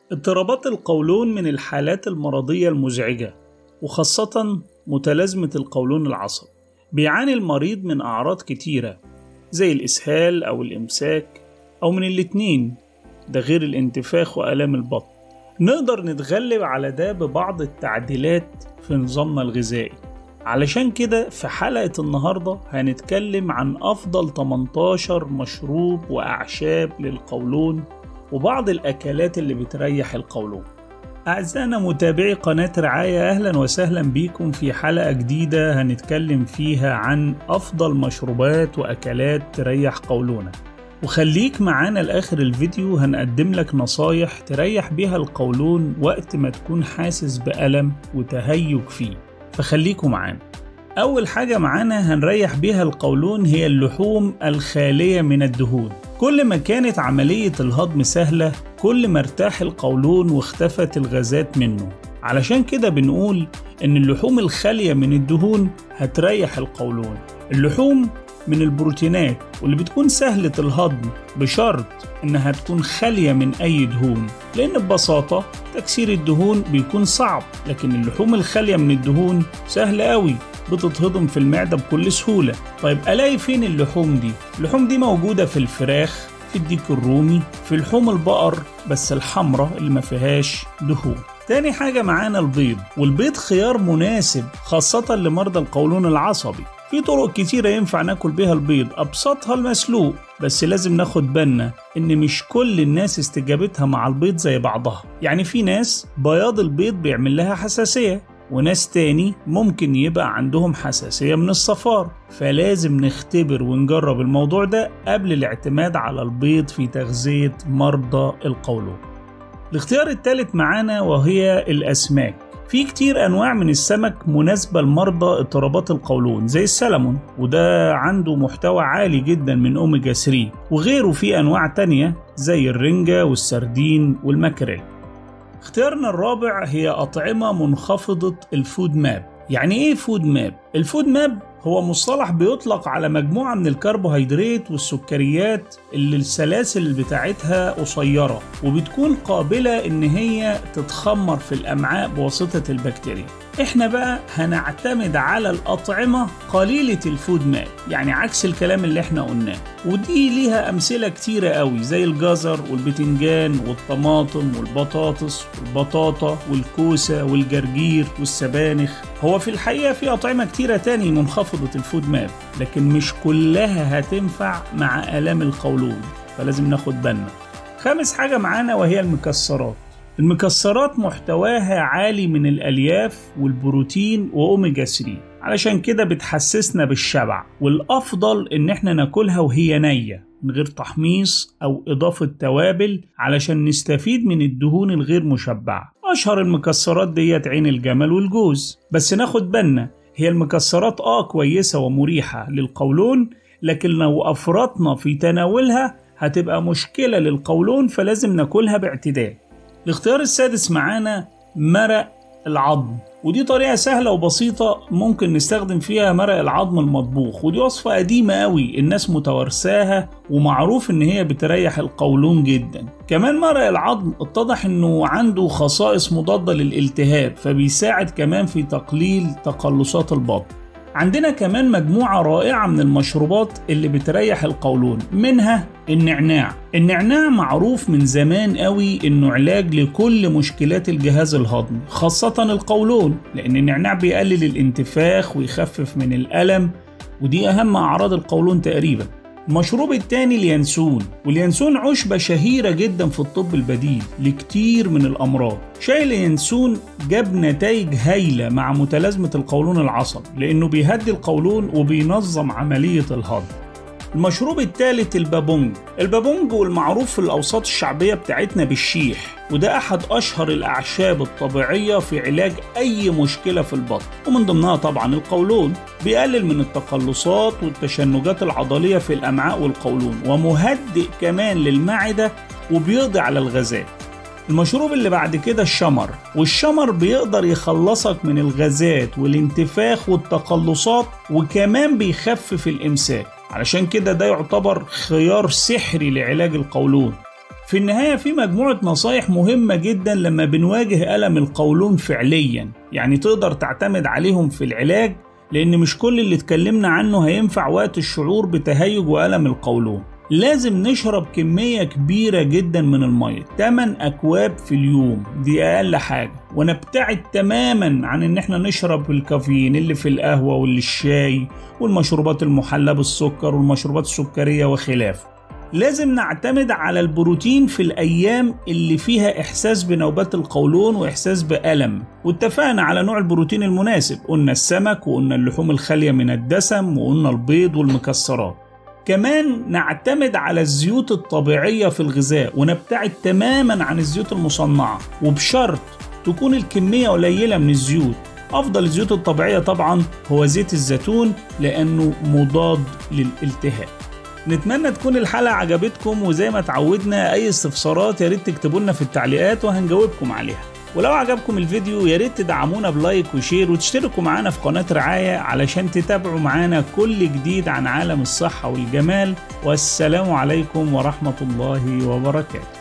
اضطرابات القولون من الحالات المرضية المزعجة وخاصة متلازمة القولون العصبي بيعاني المريض من أعراض كتيرة زي الإسهال أو الإمساك أو من الاتنين ده غير الانتفاخ وآلام البطن نقدر نتغلب على ده ببعض التعديلات في نظامنا الغذائي علشان كده في حلقة النهاردة هنتكلم عن أفضل 18 مشروب وأعشاب للقولون وبعض الأكلات اللي بتريح القولون أعزائنا متابعي قناة رعاية أهلا وسهلا بيكم في حلقة جديدة هنتكلم فيها عن أفضل مشروبات وأكلات تريح قولونك وخليك معانا لآخر الفيديو هنقدم لك نصايح تريح بيها القولون وقت ما تكون حاسس بألم وتهيج فيه فخليكم معانا أول حاجة معانا هنريح بيها القولون هي اللحوم الخالية من الدهون كل ما كانت عملية الهضم سهلة كل ما ارتاح القولون واختفت الغازات منه علشان كده بنقول إن اللحوم الخالية من الدهون هتريح القولون اللحوم من البروتينات واللي بتكون سهلة الهضم بشرط إنها تكون خالية من أي دهون لأن ببساطة تكسير الدهون بيكون صعب لكن اللحوم الخالية من الدهون سهلة أوي بتتهضم في المعدة بكل سهولة طيب ألاقي فين اللحوم دي؟ اللحوم دي موجودة في الفراخ في الديك الرومي في لحوم البقر بس الحمرة اللي ما فيهاش دهون تاني حاجة معانا البيض والبيض خيار مناسب خاصة لمرضى القولون العصبي في طرق كتيرة ينفع ناكل بيها البيض أبسطها المسلوق بس لازم ناخد بالنا إن مش كل الناس استجابتها مع البيض زي بعضها يعني في ناس بياض البيض بيعمل لها حساسية وناس تاني ممكن يبقى عندهم حساسية من الصفار فلازم نختبر ونجرب الموضوع ده قبل الاعتماد على البيض في تغذية مرضى القولون الاختيار الثالث معانا وهي الأسماك في كتير أنواع من السمك مناسبة لمرضى اضطرابات القولون زي السلمون وده عنده محتوى عالي جدا من أوميجا 3 وغيره في أنواع تانية زي الرنجة والسردين والماكريل اختيارنا الرابع هي أطعمة منخفضة الفود ماب يعني إيه فود ماب؟ الفود ماب هو مصطلح بيطلق على مجموعة من الكربوهيدرات والسكريات اللي السلاسل بتاعتها قصيرة وبتكون قابلة إن هي تتخمر في الأمعاء بواسطة البكتيريا احنا بقى هنعتمد على الأطعمة قليلة الفود ماب يعني عكس الكلام اللي احنا قلناه ودي ليها أمثلة كتيرة قوي زي الجزر والبتنجان والطماطم والبطاطس والبطاطا والكوسة والجرجير والسبانخ هو في الحقيقة في أطعمة كتيرة تاني منخفضة الفود ماب لكن مش كلها هتنفع مع آلام القولون فلازم ناخد بالنا خامس حاجة معانا وهي المكسرات المكسرات محتواها عالي من الألياف والبروتين وأوميجا 3 علشان كده بتحسسنا بالشبع والأفضل إن احنا ناكلها وهي نية من غير تحميص أو إضافة توابل علشان نستفيد من الدهون الغير مشبعة أشهر المكسرات ديت عين الجمل والجوز بس ناخد بالنا هي المكسرات آه كويسة ومريحة للقولون لكن لو أفرطنا في تناولها هتبقى مشكلة للقولون فلازم ناكلها باعتدال الاختيار السادس معانا مرق العظم ودي طريقة سهلة وبسيطة ممكن نستخدم فيها مرق العظم المطبوخ ودي وصفة قديمة قوي الناس متوارثاها ومعروف ان هي بتريح القولون جدا كمان مرق العظم اتضح انه عنده خصائص مضادة للالتهاب فبيساعد كمان في تقليل تقلصات البطن عندنا كمان مجموعة رائعة من المشروبات اللي بتريح القولون منها النعناع النعناع معروف من زمان قوي انه علاج لكل مشكلات الجهاز الهضمي خاصة القولون لان النعناع بيقلل الانتفاخ ويخفف من الألم ودي أهم أعراض القولون تقريبا المشروب التاني اليانسون واليانسون عشبة شهيرة جدا في الطب البديل لكتير من الأمراض شاي اليانسون جاب نتائج هايلة مع متلازمة القولون العصبي لأنه بيهدي القولون وبينظم عملية الهضم المشروب الثالث البابونج البابونج والمعروف في الأوساط الشعبية بتاعتنا بالشيح وده أحد أشهر الأعشاب الطبيعية في علاج أي مشكلة في البطن ومن ضمنها طبعا القولون بيقلل من التقلصات والتشنجات العضلية في الأمعاء والقولون ومهدئ كمان للمعدة وبيقضي على الغازات المشروب اللي بعد كده الشمر والشمر بيقدر يخلصك من الغازات والانتفاخ والتقلصات وكمان بيخفف الإمساك علشان كده ده يعتبر خيار سحري لعلاج القولون في النهاية في مجموعة نصايح مهمة جدا لما بنواجه ألم القولون فعليا يعني تقدر تعتمد عليهم في العلاج لأن مش كل اللي اتكلمنا عنه هينفع وقت الشعور بتهيج وألم القولون لازم نشرب كمية كبيرة جدا من المية 8 أكواب في اليوم دي أقل حاجة ونبتعد تماما عن إن احنا نشرب الكافيين اللي في القهوة واللي الشاي والمشروبات المحلى بالسكر والمشروبات السكرية وخلافه لازم نعتمد على البروتين في الأيام اللي فيها إحساس بنوبات القولون وإحساس بألم واتفقنا على نوع البروتين المناسب قلنا السمك وقلنا اللحوم الخالية من الدسم وقلنا البيض والمكسرات كمان نعتمد على الزيوت الطبيعية في الغذاء ونبتعد تماما عن الزيوت المصنعة وبشرط تكون الكمية قليلة من الزيوت أفضل الزيوت الطبيعية طبعا هو زيت الزيتون لأنه مضاد للالتهاب نتمنى تكون الحلقة عجبتكم وزي ما اتعودنا أي استفسارات يا ريت تكتبوا لنا في التعليقات وهنجاوبكم عليها ولو عجبكم الفيديو يا ريت تدعمونا بلايك وشير وتشتركوا معانا في قناة رعاية علشان تتابعوا معانا كل جديد عن عالم الصحة والجمال والسلام عليكم ورحمة الله وبركاته